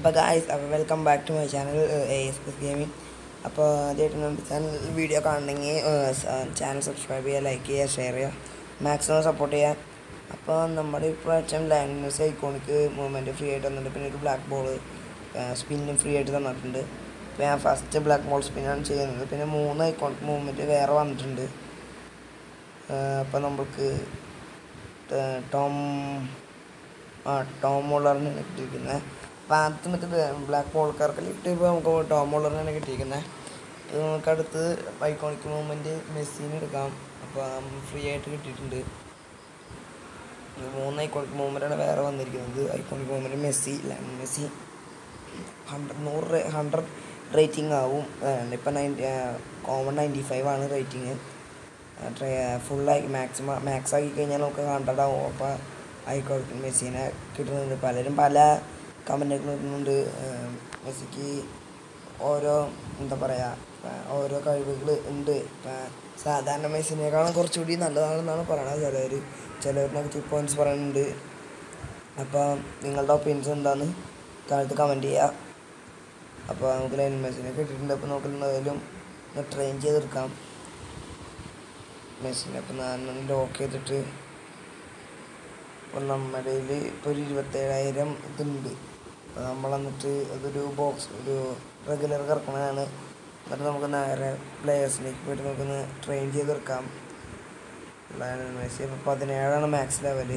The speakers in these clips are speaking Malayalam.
അപ്പോൾ ഗായ്സ് അപ്പോൾ welcome back to my channel A S S gaming അപ്പോൾ ആദ്യമായിട്ട് നമ്മുടെ ചാനൽ വീഡിയോ കാണണമെങ്കിൽ ചാനൽ സബ്സ്ക്രൈബ് ചെയ്യുക ലൈക്ക് ചെയ്യുക ഷെയർ ചെയ്യുക മാക്സിമം സപ്പോർട്ട് ചെയ്യുക അപ്പോൾ നമ്മുടെ ഇപ്രാവശ്യം ലാൻഡ്നസ് ഐക്കോണിക്ക് മൂവ്മെൻറ്റ് ഫ്രീ ആയിട്ട് തന്നിട്ടുണ്ട് പിന്നെ ഒരു ബ്ലാക്ക് ബോൾ സ്പിന്നും ഫ്രീ ആയിട്ട് തന്നിട്ടുണ്ട് അപ്പോൾ ഞാൻ ഫസ്റ്റ് ബ്ലാക്ക് ബോൾ സ്പിന്നാണ് ചെയ്യുന്നത് പിന്നെ മൂന്ന് ഐക്കോണിക് മൂവ്മെൻറ്റ് വേറെ വന്നിട്ടുണ്ട് അപ്പോൾ നമുക്ക് ടോം ആ ടോം മോളറിനാണ് കിട്ടിയിരിക്കുന്നത് അപ്പോൾ ആദ്യത്തെ മറ്റേ ബ്ലാക്ക് ബോൾക്കാർക്ക് കിട്ടിയപ്പോൾ നമുക്ക് ടോം മോളറിനാണ് കിട്ടിയിരിക്കുന്നത് ഇത് നമുക്ക് അടുത്ത് ഐക്കോണിക് മൂവ്മെൻറ്റ് മെസ്സിന് എടുക്കാം അപ്പോൾ ഫ്രീ ആയിട്ട് കിട്ടിയിട്ടുണ്ട് ഇത് മൂന്ന് ഐക്കോണിക് മൂവ്മെൻറ്റാണ് വേറെ വന്നിരിക്കുന്നത് iconic movement Messi Lionel Messi hundred നൂറ് ഹൺഡ്രഡ് റേറ്റിംഗ് ആവും ഇപ്പം നയൻറ്റി കോമൺ നയൻറ്റി ഫൈവ് ആണ് റേറ്റിംഗ് ഫുള്ളായി മാക്സിമം മാക്സ് ആക്കി കഴിഞ്ഞാൽ നമുക്ക് ഹൺഡ്രഡ് ആവും അപ്പോൾ ആയിക്കോട്ടെ മെസ്സിനെ കിട്ടുന്നുണ്ട് പലരും പല കമൻറ്റൊക്കെ കിട്ടുന്നുണ്ട് മെസ്സിക്ക് ഓരോ എന്താ പറയുക ഓരോ കഴിവുകൾ ഉണ്ട് സാധാരണ മെസ്സിനേക്കാളും കുറച്ചുകൂടി നല്ലതാണെന്നാണ് പറയണത് ചിലർ ചിലർ നെഗറ്റീവ് പോയിൻറ്റ്സ് പറയുന്നുണ്ട് അപ്പോൾ നിങ്ങളുടെ ഒപ്പീനിയൻസ് എന്താണെന്ന് താഴത്ത് കമൻറ്റ് ചെയ്യുക അപ്പോൾ നമുക്ക് ലൈൻ മെസ്സിനെ കിട്ടിയിട്ടുണ്ട് അപ്പോൾ നമുക്ക് എന്തായാലും ട്രെയിൻ ചെയ്തെടുക്കാം മെസ്സിനെ അപ്പോൾ ഞാൻ ലോക്ക് ചെയ്തിട്ട് ഇപ്പോൾ നമ്മുടെ കയ്യിൽ ഇപ്പോൾ ഒരു ഇരുപത്തേഴായിരം ഇതുണ്ട് അപ്പോൾ നമ്മൾ എന്നിട്ട് അതൊരു ബോക്സ് ഒരു റെഗുലർ കറക്കണതാണ് എന്നിട്ട് നമുക്ക് നേരെ പ്ലെയേഴ്സിലേക്ക് പോയിട്ട് നമുക്കൊന്ന് ട്രെയിൻ ചെയ്തെടുക്കാം ലയണൽ മെസ്സി ഇപ്പോൾ പതിനേഴാണ് മാക്സ് ലെവല്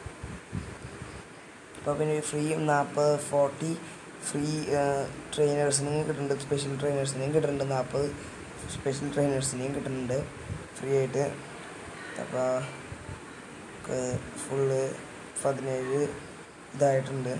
അപ്പോൾ പിന്നെ ഫ്രീ നാൽപ്പത് ഫോർട്ടി ഫ്രീ ട്രെയിനേഴ്സിനും കിട്ടുന്നുണ്ട് സ്പെഷ്യൽ ട്രെയിനേഴ്സിനെയും കിട്ടുന്നുണ്ട് നാൽപ്പത് സ്പെഷ്യൽ ട്രെയിനേഴ്സിനെയും കിട്ടുന്നുണ്ട് ഫ്രീ ആയിട്ട് അപ്പോൾ ഫുള്ള് പതിനേഴ് ഇതായിട്ടുണ്ട്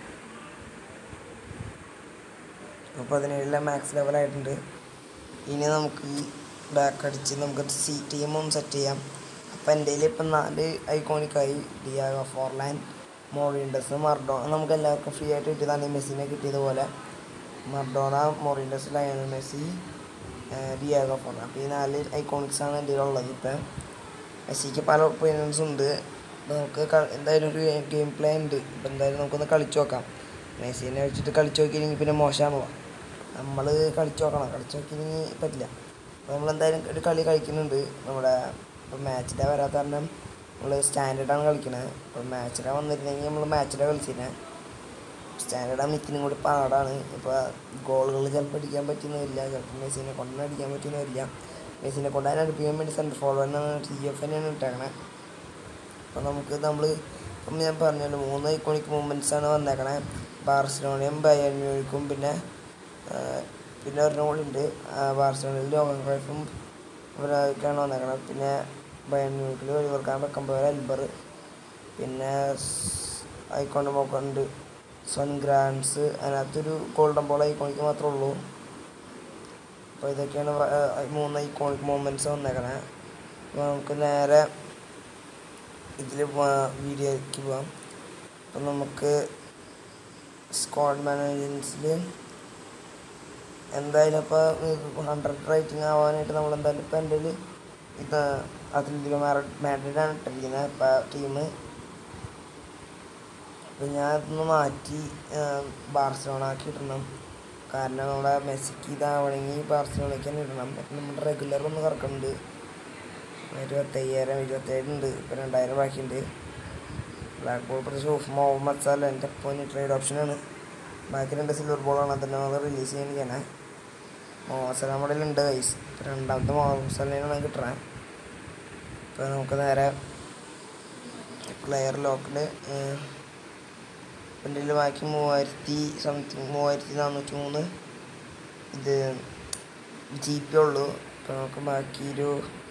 അപ്പോൾ പതിനേഴിലെ മാക്സ് ലെവലായിട്ടുണ്ട് ഇനി നമുക്ക് ബാക്ക് അടിച്ച് നമുക്ക് സി ടീമും സെറ്റ് ചെയ്യാം അപ്പോൾ എൻ്റെ കയ്യിൽ ഇപ്പം നാല് ഐക്കോണിക്കായി ഡിയാഗോ ഫോർലാൻഡ് മോറിൻഡസ് മർഡോണ നമുക്ക് എല്ലാവർക്കും ഫ്രീ ആയിട്ട് കിട്ടിയതാണ് ഈ മെസ്സിനെ കിട്ടിയതുപോലെ Maradona Morientes Lionel Messi Diego Forlan അപ്പോൾ ഈ നാല് ഐക്കോണിക്സ് ആണ് എൻ്റെ ഉള്ളത് ഇപ്പം മെസ്സിക്ക് പല ഒപ്പീനിയൻസ് ഉണ്ട് നമുക്ക് എന്തായാലും ഒരു ഗെയിം പ്ലേ ഉണ്ട് ഇപ്പം എന്തായാലും നമുക്കൊന്ന് കളിച്ചു നോക്കാം മെസ്സിനെ വെച്ചിട്ട് കളിച്ചു നോക്കിയില്ലെങ്കിൽ പിന്നെ മോശമാണല്ലോ നമ്മൾ കളിച്ചു നോക്കണം കളിച്ചു നോക്കിയില്ലെങ്കിൽ പറ്റില്ല അപ്പോൾ നമ്മൾ എന്തായാലും ഒരു കളി കളിക്കുന്നുണ്ട് നമ്മുടെ ഇപ്പോൾ മാച്ചിൻ്റെ വരാത്ത കാരണം നമ്മൾ സ്റ്റാൻഡേർഡാണ് കളിക്കണത് അപ്പോൾ മാച്ചിലെ വന്നിരുന്നെങ്കിൽ നമ്മൾ മാച്ചിലെ കളിച്ചിരുന്നത് സ്റ്റാൻഡേർഡ് നിൽക്കുന്നതും കൂടി പാടാണ് ഇപ്പോൾ ഗോളുകൾ ചിലപ്പോൾ അടിക്കാൻ പറ്റുന്നില്ല ചിലപ്പോൾ മെസ്സിനെ കൊണ്ടു അടിക്കാൻ പറ്റുന്നില്ല മെസ്സിനെ കൊണ്ട് അതിനെ അടുപ്പിക്കാൻ വേണ്ടി സെൻറ്റർ ഫോർവേഡിനാണ് ടി എഫ് തന്നെയാണ് ഇട്ടേക്കണേ അപ്പോൾ നമുക്ക് നമ്മൾ ഇപ്പം ഞാൻ പറഞ്ഞല്ലോ മൂന്ന് ഐക്കോണിക് മൂവ്മെൻറ്റ്സ് ആണ് വന്നേക്കണേ ബാർസലോണയും ബയർമ്യൂണിക്കും പിന്നെ പിന്നെ ഒരെണ്ണം കൂടി ഉണ്ട് ബാർസലോണയിൽ ലോകം ക്രൈഫും ഇവരൊക്കെയാണ് വന്നേക്കണത് പിന്നെ ബയർമ്യൂണിക്കിൽ ഒഴിവർക്കാൻ വെക്കുമ്പോൾ എൽബർ പിന്നെ ഐക്കോണ്ട് നോക്കുന്നുണ്ട് സൺ ഗ്രാൻഡ്സ് അതിനകത്തൊരു ഗോൾഡൻ ബോൾ ഐക്കോണിക്ക് മാത്രമേ ഉള്ളൂ അപ്പോൾ ഇതൊക്കെയാണ് മൂന്ന് ഐക്കോണിക് മൂമെൻറ്റ്സ് വന്നേക്കണേ അപ്പോൾ നമുക്ക് നേരെ ഇതിൽ വീഡിയോയ്ക്ക് പോവാം അപ്പം നമുക്ക് സ്ക്വാഡ് മാനേജൻസിൽ എന്തായാലും ഇപ്പോൾ ഹൺഡ്രഡ് റേറ്റിംഗ് ആവാനായിട്ട് നമ്മൾ എന്തായാലും ഇപ്പോൾ എൻ്റെ ഇത് അത്ലറ്റിക്കോ മാഡ്രിഡാണ് ഇട്ടിരിക്കുന്നത് ഇപ്പോൾ ടീം അപ്പം ഞാൻ ഇതൊന്ന് മാറ്റി ബാർസലോണ ആക്കി ഇടണം കാരണം നമ്മുടെ മെസ്സിക്ക് ഇതാവണമെങ്കിൽ ബാർസലോണയ്ക്ക് തന്നെ ഇടണം അപ്പം നമ്മുടെ റെഗുലർ ഒന്ന് കറക്കുന്നുണ്ട് ഇരുപത്തയ്യായിരം ഇരുപത്തേഴുണ്ട് ഇപ്പം രണ്ടായിരം ബാക്കിയുണ്ട് ബ്ലാക്ക് ബോൾ പ്രത്യേകിച്ച് മുഹമ്മദ് സാല എൻ്റെ പോയിന്റ് ട്രേഡ് ഓപ്ഷനാണ് ബാക്കി രണ്ട് സിൽവർ ബോളാണ് അതിൻ്റെ നമ്മൾ റിലീസ് ചെയ്യാൻ മുഹമ്മദ് സലാം മോഡലുണ്ട് വയസ്സ് ഇപ്പം രണ്ടാമത്തെ മുഹമ്മദ് സലേനാണ് കിട്ടണത് ഇപ്പോൾ നമുക്ക് നേരെ പ്ലെയർ ലോക്കിൽ എൻ്റെ കയ്യിൽ ബാക്കി മൂവായിരത്തി സംതിങ് മൂവായിരത്തി നാനൂറ്റി മൂന്ന് ഇത് ജി പി ഉള്ളൂ ഇപ്പോൾ നമുക്ക് ബാക്കി ഒരു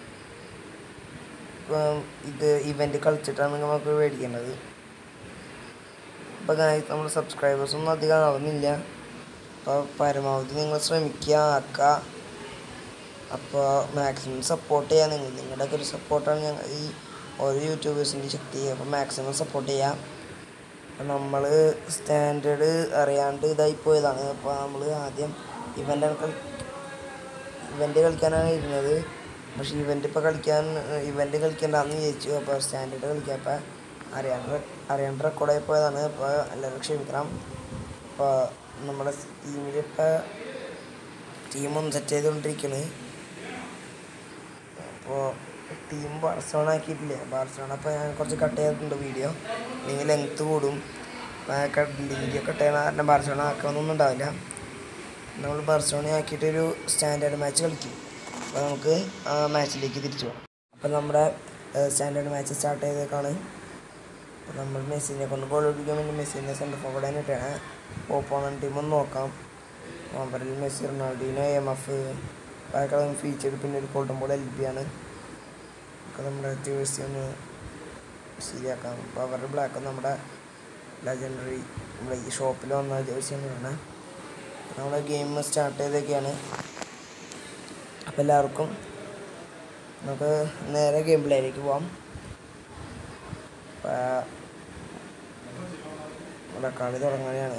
ഇത് ഇവൻ്റ് കളിച്ചിട്ടാണ് നമുക്ക് മേടിക്കേണ്ടത് അപ്പോൾ നമ്മൾ സബ്സ്ക്രൈബേഴ്സ് ഒന്നും അധികം ആവുന്നില്ല അപ്പോൾ പരമാവധി നിങ്ങൾ ശ്രമിക്കുക ആക്കുക അപ്പോൾ മാക്സിമം സപ്പോർട്ട് ചെയ്യുക നിങ്ങൾ നിങ്ങളുടെയൊക്കെ ഒരു സപ്പോർട്ടാണ് ഞങ്ങൾ ഈ ഓരോ യൂട്യൂബേഴ്സിൻ്റെ ശക്തി അപ്പോൾ മാക്സിമം സപ്പോർട്ട് ചെയ്യാം അപ്പം നമ്മൾ സ്റ്റാൻഡേർഡ് അറിയാണ്ട് ഇതായി പോയതാണ് അപ്പോൾ നമ്മൾ ആദ്യം ഇവൻ്റാണ് കളി ഇവൻ്റ് കളിക്കാനാണ് ഇരുന്നത് പക്ഷേ ഇവൻ്റ് ഇപ്പോൾ കളിക്കാൻ ഇവൻ്റ് കളിക്കണ്ടെന്ന് വിചാരിച്ചു അപ്പോൾ സ്റ്റാൻഡേർഡ് കളിക്കാം അപ്പോൾ അറിയാണ്ട് അറിയാണ്ട് റെക്കോർഡായി പോയതാണ് അപ്പോൾ എല്ലാവരും ക്ഷമിക്കണം അപ്പോൾ നമ്മുടെ ടീമിലിപ്പോൾ ടീമൊന്നും സെറ്റ് ചെയ്തുകൊണ്ടിരിക്കണ് അപ്പോൾ ടീം ബാർസലോണ ആക്കിയിട്ടില്ല ബാർസലോണ അപ്പോൾ ഞാൻ കുറച്ച് കട്ട് ചെയ്തിട്ടുണ്ട് വീഡിയോ അല്ലെങ്കിൽ ലെങ്ത്ത് കൂടും വീഡിയോ കട്ട് ചെയ്യുന്ന കാരണം ബാർസലോണ ആക്കണമെന്നൊന്നും ഉണ്ടാവില്ല നമ്മൾ ബാർസലോണ ആക്കിയിട്ടൊരു സ്റ്റാൻഡേർഡ് മാച്ച് കളിക്കും അപ്പോൾ നമുക്ക് ആ മാച്ചിലേക്ക് തിരിച്ചു പോകാം അപ്പോൾ നമ്മുടെ സ്റ്റാൻഡേർഡ് മാച്ച് സ്റ്റാർട്ട് ചെയ്തേക്കാണ് അപ്പോൾ നമ്മൾ മെസ്സിനെ കൊണ്ട് ഗോൾ ഒടിക്കാൻ വേണ്ടി മെസ്സിനെ സെൻറ്റർ ഫോർവേഡ് ആയിട്ടാണ് ഓപ്പോണൻ ടീം ഒന്ന് നോക്കാം അവരിൽ മെസ്സി റൊണാൾഡീനോ എം എഫ് ബാക്കിയുള്ള ഫീച്ചർ പിന്നെ ഒരു കോൾട്ടൻ ബോൾ എൽ ബി ആണ് ഒക്കെ നമ്മുടെ ജേഴ്സി ഒന്ന് ശരിയാക്കാം അപ്പോൾ അവരുടെ ബ്ലാക്ക് നമ്മുടെ ലെജൻഡറി നമ്മുടെ ഈ ഷോപ്പിൽ വന്ന ജേഴ്സി തന്നെയാണ് നമ്മുടെ ഗെയിം സ്റ്റാർട്ട് ചെയ്തൊക്കെയാണ് അപ്പോൾ എല്ലാവർക്കും നമുക്ക് നേരെ ഗെയിം പ്ലേയിലേക്ക് പോവാം അപ്പോൾ ഇവിടെ കളി തുടങ്ങുകയാണ്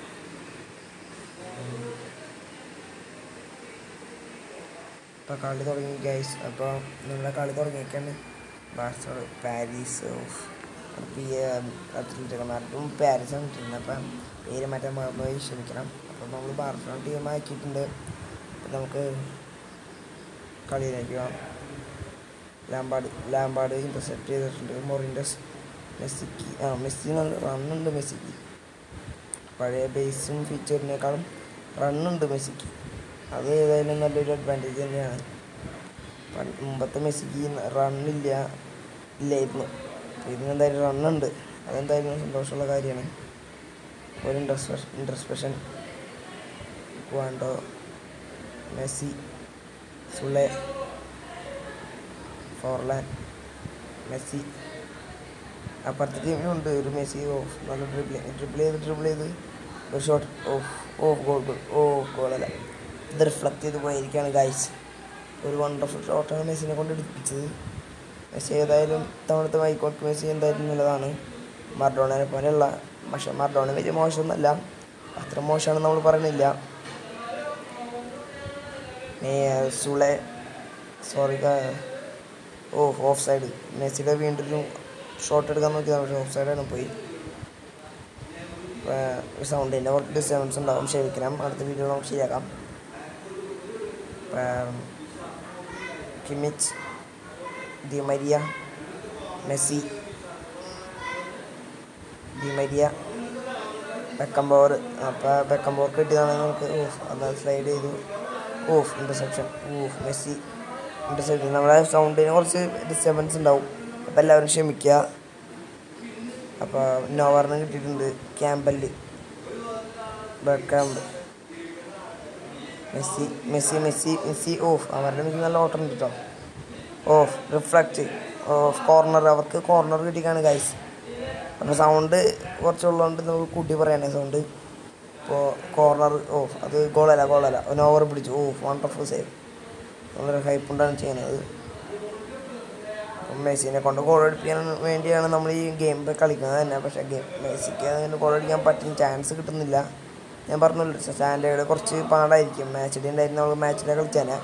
ഇപ്പോൾ കളി തുടങ്ങി ഗൈസ് അപ്പോൾ നമ്മുടെ കളി തുടങ്ങിയൊക്കെയാണ് ബാർസലോണ പാരീസ് അത്ലറ്റിക്കും പാരീസ് ആണ് അപ്പം പേര് മാറ്റാൻ പോയി ക്ഷമിക്കണം അപ്പോൾ നമ്മൾ ബാർസലോണ ടീം ആക്കിയിട്ടുണ്ട് അപ്പം നമുക്ക് കളിയിലേക്ക് പോകാം ലാംബാഡ് ലാംബാഡ് ഇൻ്റർസെപ്റ്റ് ചെയ്തിട്ടുണ്ട് മൊറിൻഡസ് മെസ്സിക്ക് ആ മെസ്സി നല്ല റണ്ണുണ്ട് മെസ്സിക്ക് പഴയ ബേസും ഫീച്ചറിനേക്കാളും റണ്ണുണ്ട് മെസ്സിക്ക് അത് ഏതായാലും നല്ലൊരു അഡ്വാൻറ്റേജ് തന്നെയാണ് പണ്ട് മുമ്പത്തെ മെസ്സിക്ക് റണ്ണില്ല ഇല്ലായിരുന്നു ഇതിന് എന്തായാലും റണ്ണുണ്ട് അതെന്തായാലും സന്തോഷമുള്ള കാര്യമാണ് ഒരു ഇൻട്രസ്പെഷൻ ഇൻട്രസ്പെഷൻ ക്വാണ്ടോ മെസ്സി സുളെ ഫോർലാൻ മെസ്സി അപ്പുറത്തെ ടീമിനുണ്ട് ഒരു മെസ്സി ഓഫ് നല്ല ഡ്രിബിൾ ഡ്രിബിൾ ചെയ്ത് ഡ്രിബിൾ ചെയ്ത് ഒരു shot off off goal goal oh ഗോളല്ല ഇത് റിഫ്ലക്റ്റ് ചെയ്ത് പോയിരിക്കുകയാണ് ഗൈസ് ഒരു വണ്ടർഫുൾ ഷോട്ടാണ് മെസ്സിനെ കൊണ്ട് എടുപ്പിച്ചത് മെസ്സി ഏതായാലും തവണത്തെ മൈക്കോട്ട് മെസ്സി എന്തായാലും നല്ലതാണ് മർഡോണനെ പോലെയുള്ള പക്ഷെ മർഡോണ വലിയ മോശമൊന്നുമല്ല അത്ര മോശമാണെന്ന് നമ്മൾ പറയുന്നില്ല സുളെ സോറി ഓ ഓഫ് സൈഡ് മെസ്സിയുടെ വീണ്ടും ഒരു ഷോട്ട് എടുക്കാൻ നോക്കിയതാണ് പക്ഷേ ഓഫ് സൈഡാണ് പോയി സൗണ്ടിൻ്റെ കുറച്ച് ഡിസ്റ്റർബൻസ് ഉണ്ടാവും ക്ഷമിക്കണം അടുത്ത വീഡിയോ നമുക്ക് ശരിയാക്കാം Kimmich Di Maria Messi Di Maria Beckham power അപ്പോൾ ബെക്കം പവർ കിട്ടിയതാണ് നമുക്ക് ഓഫ് അത് സ്ലൈഡ് ചെയ്തു off interception off Messi interception നമ്മുടെ സൗണ്ടിന് കുറച്ച് ഡിസ്റ്റർബൻസ് ഉണ്ടാവും അപ്പോൾ എല്ലാവരും ക്ഷമിക്കുക അപ്പോൾ നോവറിന് കിട്ടിയിട്ടുണ്ട് Campbell Bergkamp Messi Messi Messi Messi off അവരുടെ മെസ്സി നല്ല ഓട്ടം ഉണ്ട് കേട്ടോ ഓഫ് റിഫ്ലക്റ്റ് ഓഫ് കോർണർ അവർക്ക് കോർണർ കിട്ടിക്കാണ് ഗൈസ് അപ്പോൾ സൗണ്ട് കുറച്ചുള്ളതുകൊണ്ട് നമുക്ക് കൂട്ടി പറയണേ സൗണ്ട് ഇപ്പോൾ കോർണർ ഓഫ് അത് ഗോളല്ല ഗോളല്ല ഒന്ന് ഓവർ പിടിച്ചു ഓഫ് വണ്ടർഫുൾ സേവ് വളരെ ഹൈപ്പുണ്ടാണ് ചെയ്യുന്നത് അപ്പം മെസ്സിനെ കൊണ്ട് ഗോൾ അടിപ്പിക്കാൻ വേണ്ടിയാണ് നമ്മൾ ഈ ഗെയിം കളിക്കുന്നത് തന്നെ പക്ഷേ ഗെയിം മെസ്സിക്ക് അങ്ങനെ ഗോൾ അടിക്കാൻ പറ്റുന്ന ചാൻസ് കിട്ടുന്നില്ല ഞാൻ പറഞ്ഞല്ലോ സ്റ്റാൻഡേർഡ് കുറച്ച് പാടായിരിക്കും മാച്ച് ഡേ ഉണ്ടായിരുന്നു നമ്മൾ മാച്ച് ഡേ കളിച്ചാൽ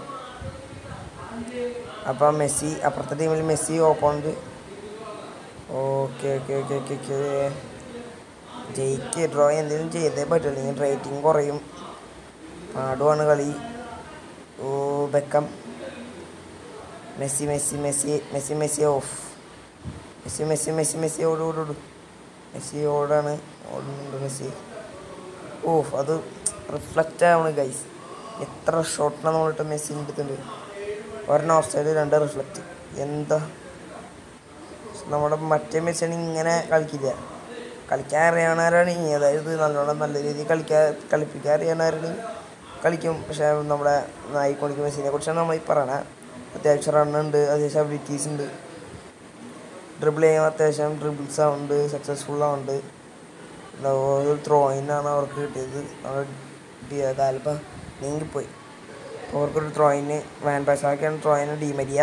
അപ്പം മെസ്സി അപ്പുറത്തെ ടീമിൽ Messi opponent okay okay okay okay okay ജയിക്ക് ഡ്രോ എന്തെങ്കിലും ചെയ്തേ പറ്റുള്ളൂ അല്ലെങ്കിൽ റേറ്റിംഗ് കുറയും പാടുവാണ് കളി oh Beckham Messi Messi Messi Messi Messi off Messi Messi Messi Messi ഓട് ഓട് ഓട് മെസ്സി ഓടാണ് ഓടുന്നുണ്ട് മെസ്സി ഓഫ് അത് റിഫ്ലക്റ്റ് ആവണ് ഗൈസ് എത്ര ഷോട്ടിനാണ് നമ്മളിട്ട് മെസ്സി എടുത്തിട്ടുണ്ട് ഒരെണ്ണം ഓഫ് സൈഡ് രണ്ട് റിഫ്ലക്റ്റ് എന്താ നമ്മുടെ മറ്റേ മെസ്സിയാണ് ഇങ്ങനെ കളിക്കില്ല കളിക്കാൻ അറിയാവുന്നവരാണ് ഈ അതായത് നല്ലോണം നല്ല രീതിയിൽ കളിക്കാൻ കളിപ്പിക്കാൻ അറിയാവുന്നവരാണ് കളിക്കും പക്ഷേ നമ്മുടെ നായിക്കോണിക്ക് മെസ്സിനെ കുറിച്ചാണ് നമ്മൾ ഈ പറയണത് അത്യാവശ്യം റണ്ണുണ്ട് അത്യാവശ്യം അബിലിറ്റീസ് ഉണ്ട് ഡ്രിബിൾ ചെയ്യാൻ അത്യാവശ്യം ഡ്രിബിൾസ് ആവുന്നുണ്ട് സക്സസ്ഫുൾ ആവുന്നുണ്ട് ഒരു ത്രോയിനാണ് അവർക്ക് കിട്ടിയത് നമ്മുടെ കാലിപ്പം നീങ്ങിപ്പോയി അവർക്കൊരു ത്രോയിന് വാൻ പാസാക്കിയാണ് ത്രോയിന് ഡീമരിയ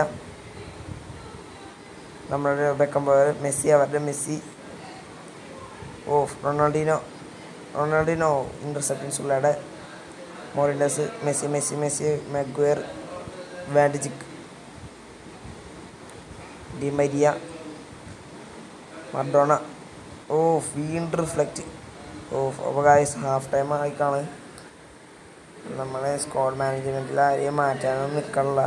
നമ്മുടെ ബെക്കം പോയർ മെസ്സി അവരുടെ Messi off Ronaldinho Ronaldinho interceptions ഉള്ളയുടെ Morientes Messi Messi Messi Maguire van Dijk Di Maria Maradona oh വീണ്ടും റിഫ്ലക്റ്റ് ഓ അപ്പോൾ ഗായ്സ് ഹാഫ് ടൈം ആയിക്കാണ് നമ്മളെ സ്ക്വാഡ് മാനേജ്മെൻറ്റിൽ ആരെയും മാറ്റാനൊന്നും നിൽക്കണില്ല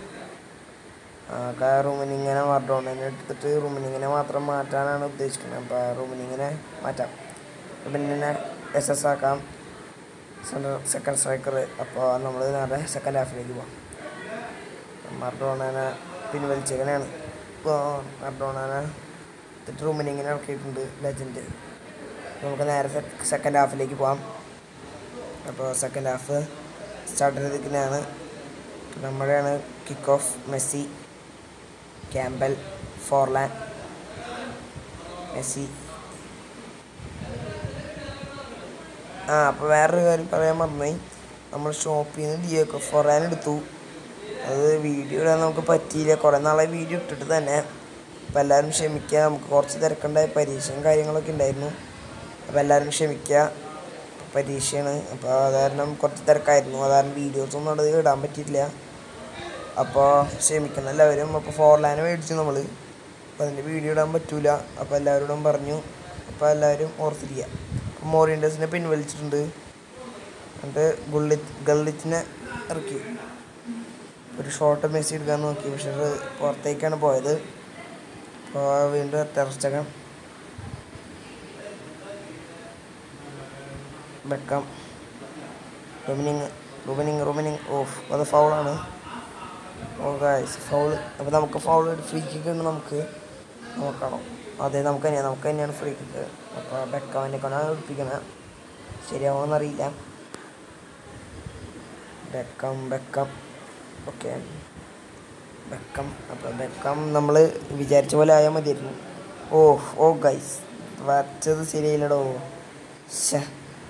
ആകെ റൂമിനിങ്ങനെ മർഡോണിനെ എടുത്തിട്ട് റൂമിനിങ്ങനെ മാത്രം മാറ്റാനാണ് ഉദ്ദേശിക്കുന്നത് അപ്പോൾ റൂമിനിങ്ങനെ മാറ്റാം പിന്നെ എസ് എസ് ആക്കാം സെൻട്രൽ സെക്കൻഡ് സ്ട്രൈക്കർ അപ്പോൾ നമ്മൾ നേരെ സെക്കൻഡ് ഹാഫിലേക്ക് പോകാം മർഡോണനെ പിൻവലിച്ചേക്കനെയാണ് ഇപ്പോൾ മർഡോണനെ എടുത്തിട്ട് റൂമിനിങ്ങനെ ഇറക്കിയിട്ടുണ്ട് ലെജൻഡ് നമുക്ക് നേരെ സെക്കൻഡ് ഹാഫിലേക്ക് പോകാം അപ്പോൾ സെക്കൻഡ് ഹാഫ് സ്റ്റാർട്ട് ചെയ്തിരിക്കുന്നതാണ് നമ്മുടെയാണ് kick off Messi Campbell Forlan Messi ആ അപ്പോൾ വേറൊരു കാര്യം പറയാൻ മറന്നുപോയി നമ്മൾ ഷോപ്പിൽ നിന്ന് ഡിയോക്ക് ഫോർലാൻ എടുത്തു അത് വീഡിയോ ഇടാൻ നമുക്ക് പറ്റിയില്ല കുറേ നാളെ വീഡിയോ ഇട്ടിട്ട് തന്നെ അപ്പോൾ എല്ലാവരും ക്ഷമിക്കുക നമുക്ക് കുറച്ച് തിരക്കുണ്ടായ പരീക്ഷയും കാര്യങ്ങളൊക്കെ ഉണ്ടായിരുന്നു അപ്പോൾ എല്ലാവരും ക്ഷമിക്കുക പരീക്ഷയാണ് അപ്പോൾ അത് കാരണം കുറച്ച് തിരക്കായിരുന്നു അത് കാരണം വീഡിയോസ് ഒന്നും അത് ഇടാൻ പറ്റിയിട്ടില്ല അപ്പോൾ ക്ഷമിക്കണം എല്ലാവരും അപ്പോൾ ഫോർ ലാൻ മേടിച്ചു നമ്മൾ അപ്പോൾ അതിൻ്റെ വീഡിയോ ഇടാൻ പറ്റൂല അപ്പോൾ എല്ലാവരോടും പറഞ്ഞു അപ്പോൾ എല്ലാവരും ഓർത്തിരിക്കുക അപ്പോൾ മോറിയൻഡേഴ്സിനെ പിൻവലിച്ചിട്ടുണ്ട് എന്നിട്ട് ഗുള്ളിറ്റ് ഗള്ളിറ്റിനെ ഇറക്കി ഒരു ഷോട്ട് മെസ്സി എടുക്കാൻ നോക്കി പക്ഷേ അത് പുറത്തേക്കാണ് പോയത് അപ്പോൾ വീണ്ടും ടെറസ്റ്റകം ബെക്കാം റുമിനിങ് റുമിനിങ് റുമിനിങ് ഓഫ് അത് ഫൗളാണ് ഓ ഗായ്സ് ഫൗൾ അപ്പോൾ നമുക്ക് ഫൗൾ ഫ്രീ കിക്ക് ഉണ്ട് നമുക്ക് നോക്കണം അതെ നമുക്ക് തന്നെയാണ് നമുക്ക് തന്നെയാണ് ഫ്രീ കിക്ക് അപ്പോൾ ബെക്കാമിനെ കൊണ്ടാണ് ഒളിപ്പിക്കണത് ശരിയാവുമെന്നറിയില്ല ബെക്കം ബെക്കം ഓക്കെ ബെക്കം അപ്പോൾ ബെക്കം നമ്മൾ വിചാരിച്ച പോലെ ആയാൽ മതിയായിരുന്നു ഓ ഓ ഗൈസ് വരച്ചത് ശരിയായില്ലടോ ശ്ശേ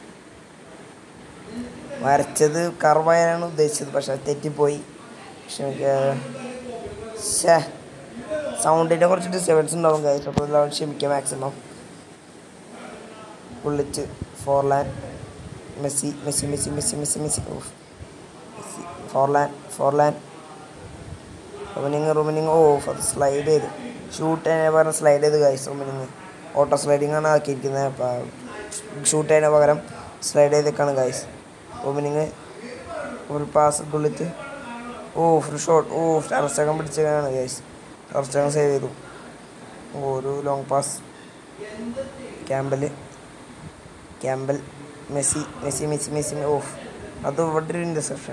വരച്ചത് കർവായാനാണ് ഉദ്ദേശിച്ചത് പക്ഷെ അത് തെറ്റിപ്പോയി പക്ഷെ എനിക്ക് ശ്ശേ സൗണ്ടിൻ്റെ കുറച്ച് ഡിസ്റ്റർബൻസ് ഉണ്ടാവും ഗൈസ് അപ്പോൾ എല്ലാവരും ക്ഷമിക്കാം മാക്സിമം പുള്ളിച്ച് Forlan Messi Messi Messi Messi Messi Messi off Messi Forlan Forlan Rummenigge Rummenigge off അത് സ്ലൈഡ് ചെയ്ത് ഷൂട്ട് ചെയ്യാൻ പകരം സ്ലൈഡ് ചെയ്ത് ഗൈസ് റൂമിനിങ് ഓട്ടോ സ്ലൈഡിങ് ആണ് ആക്കിയിരിക്കുന്നത് അപ്പോൾ ഷൂട്ട് ചെയ്യുന്ന പകരം സ്ലൈഡ് ചെയ്തേക്കാണ് ഗൈസ് റൂമിനിങ് ഒരു പാസ് ഗുള്ളിറ്റ് ഓ ഒരു ഷോട്ട് ഓ ടർസ്റ്റകം പിടിച്ചേക്കാണ് ഗൈസ് ടർസ്റ്റകം സേവ് ചെയ്തു ഓ, ഒരു long pass Campbell Campbell Messi Messi Messi Messi off അത് ഇവിടെ ഒരു interception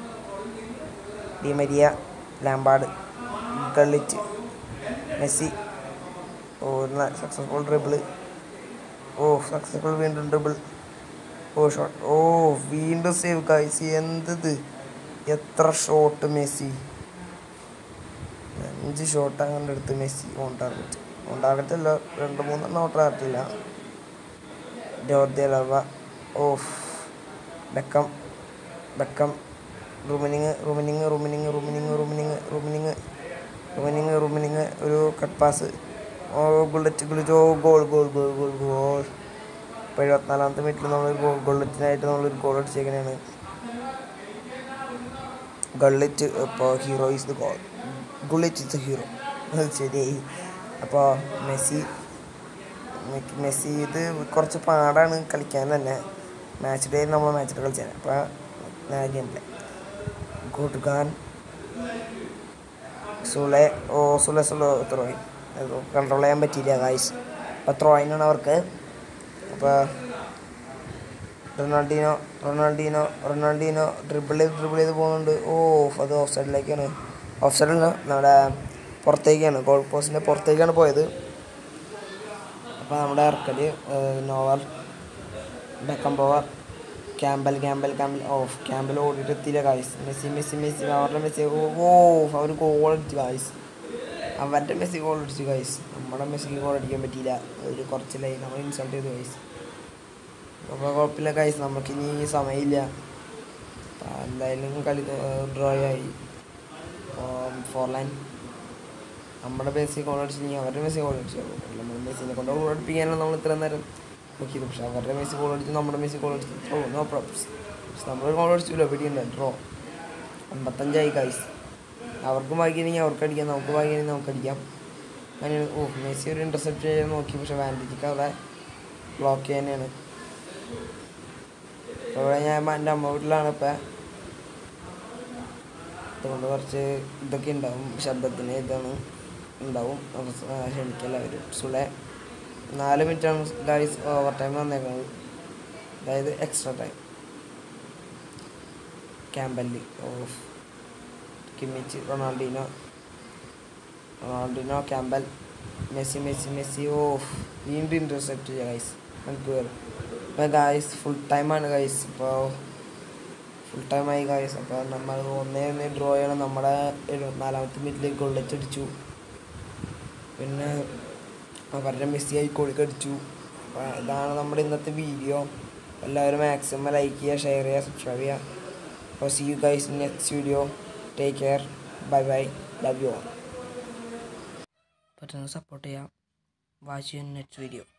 Di Maria Lampard Gullit Messi oh successful dribble oh successful വീണ്ടും ഡ്രിബിൾ ഓ ഷോട്ട് ഓ വീണ്ടും സേവ് കാഴ്ച എന്തത് എത്ര ഷോട്ട് മെസ്സി അഞ്ച് ഷോട്ട് അങ്ങനെ എടുത്ത് Messi on target on target അല്ല രണ്ട് മൂന്നെണ്ണം ഓൺ ടാർഗറ്റ് ഇല്ല ഡോർദിയലവ of ബെക്കം ബെക്കം റൂമിനിങ് Rummenigge Rummenigge Rummenigge Rummenigge Rummenigge Rummenigge Rummenigge ഒരു കട്ട് പാസ് ഓ ബുള്ളറ്റ് ബുള്ളറ്റ് ഓ goal goal goal goal goal ഇപ്പോൾ എഴുപത്തിനാലാമത്തെ മിനിറ്റിൽ നമ്മൾ ഗോൾ ഗോളറ്റിനായിട്ട് നമ്മളൊരു ഗോൾ അടിച്ചേക്കണേണ് ഗള്ളിറ്റ് ഇപ്പോൾ hero is the goal Gullit is the hero ശരിയായി അപ്പോൾ മെസ്സി മെക്ക് മെസ്സി ഇത് കുറച്ച് പാടാണ് കളിക്കാൻ തന്നെ മാച്ച് ഡേ നമ്മൾ മാച്ച് ഡേ കളിച്ചാൽ അപ്പോൾ ഗെയിം പ്ലേ ഗുഡ് ഗാൻ സുലെ ഓ സുലെ സുലെ ത്രോയിൻ കൺട്രോൾ ചെയ്യാൻ പറ്റിയില്ല ഗായ്സ് അപ്പോൾ ത്രോയിനാണ് അവർക്ക് അപ്പോൾ റൊണാൾഡീനോ റൊണാൾഡീനോ റൊണാൾഡീനോ ഡ്രിബിൾ ചെയ്ത് ഡ്രിബിൾ ചെയ്ത് പോകുന്നുണ്ട് ഓ അത് ഓഫ് സൈഡിലേക്കാണ് ഓഫ് സൈഡിലല്ല നമ്മുടെ പുറത്തേക്കാണ് ഗോൾ പോസ്റ്റിൻ്റെ പുറത്തേക്കാണ് പോയത് അപ്പോൾ നമ്മുടെ ഇറക്കൽ നോവൽ Beckham power Campbell Campbell Campbell ഓഫ് ക്യാമ്പൽ ഓടിയിട്ട് എത്തിയില്ല കായ്സ് മെസ്സി മെസ്സി മെസ്സി അവരുടെ മെസ്സി ഓ ഓ അവർ ഗോൾ അടിച്ചു കായ്സ് അവരുടെ മെസ്സി ഗോൾ അടിച്ചു കായ്സ് നമ്മുടെ മെസ്സിക്ക് ഗോൾ അടിക്കാൻ പറ്റിയില്ല ഒരു കുറച്ച് ലൈൻ നമ്മൾ ഇൻസൾട്ട് ചെയ്തു കായ്സ് അപ്പോൾ കുഴപ്പമില്ല കായ്സ് നമുക്കിനി സമയമില്ല അപ്പോൾ എന്തായാലും കളി ഡ്രോ ആയി ഫോർ ലൈൻ നമ്മുടെ മെസ്സി ഗോൾ അടിച്ചില്ലെങ്കിൽ അവരുടെ മെസ്സി ഗോൾ അടിച്ചു നമ്മൾ മെസ്സിനെ കൊണ്ട് ഗോൾ അടിപ്പിക്കാനാണ് നമ്മൾ ഇത്രയും നേരം നോക്കിയത് പക്ഷെ അവരുടെ മെസ്സി ഗോൾ അടിച്ചു നമ്മുടെ മെസ്സി ഗോൾ അടിച്ചു ഓ നോ പ്രോബ്ലംസ് പക്ഷെ നമ്മൾ ഗോൾ അടിച്ചില്ല പിടിയുണ്ട് ഡ്രോ അമ്പത്തഞ്ചായി കായ്സ് അവർക്കും ഭാഗ്യമാണെങ്കിൽ അവർക്ക് അടിക്കാം നമുക്ക് ഭാഗ്യമാണെങ്കിൽ നമുക്ക് അടിക്കാം അങ്ങനെ ഓ മെസ്സി ഒരു ഇൻ്റർസെപ്റ്റ് ചെയ്യാൻ നോക്കി പക്ഷെ വാൻഡിജിക്ക് അവിടെ ബ്ലോക്ക് ചെയ്യാനാണ് അപ്പോൾ ഇവിടെ ഞാൻ എൻ്റെ അമ്മ വീട്ടിലാണ് ഇപ്പം അതുകൊണ്ട് കുറച്ച് ഇതൊക്കെ ഉണ്ടാവും ശബ്ദത്തിന് ഇതാണ് ഉണ്ടാവും അപ്പോൾ സ- ആ, ക്ഷമിക്കെല്ലാവരും സുളെ നാല് മിനിറ്റാണ് ഗൈസ് ഓവർ ടൈം വന്നേക്കുന്നത് അതായത് എക്സ്ട്രാ ടൈം ക്യാമ്പല്ലി ഓഫ് Kimmich Ronaldinho Ronaldinho Campbell Messi Messi Messi ഓഫ് വീണ്ടും ഇൻ്റർസെപ്റ്റ് ചെയ്യുക ഗൈസ് നമുക്ക് വരും അപ്പോൾ ഗൈസ് ഫുൾ ടൈമാണ് ഗൈസ് ഇപ്പോൾ ഫുൾ ടൈം ആയി ഗൈസ് അപ്പോൾ നമ്മൾ ഒന്നേ ഒന്ന് ഡ്രോ ചെയ്യണം നമ്മുടെ എഴുപത്തിനാലാമത്തെ മിനിറ്റിലേക്ക് ഗോളിച്ചടിച്ചു പിന്നെ അവരുടെ മെസ്സി ആയി കോഴിക്കടിച്ചു അപ്പോൾ ഇതാണ് നമ്മുടെ ഇന്നത്തെ വീഡിയോ എല്ലാവരും മാക്സിമം ലൈക്ക് ചെയ്യുക ഷെയർ ചെയ്യുക സബ്സ്ക്രൈബ് ചെയ്യുക അപ്പോൾ see you guys next video take care bye bye love you all പറ്റുന്ന സപ്പോർട്ട് ചെയ്യാം വാച്ച് യു നെക്സ്റ്റ് വീഡിയോ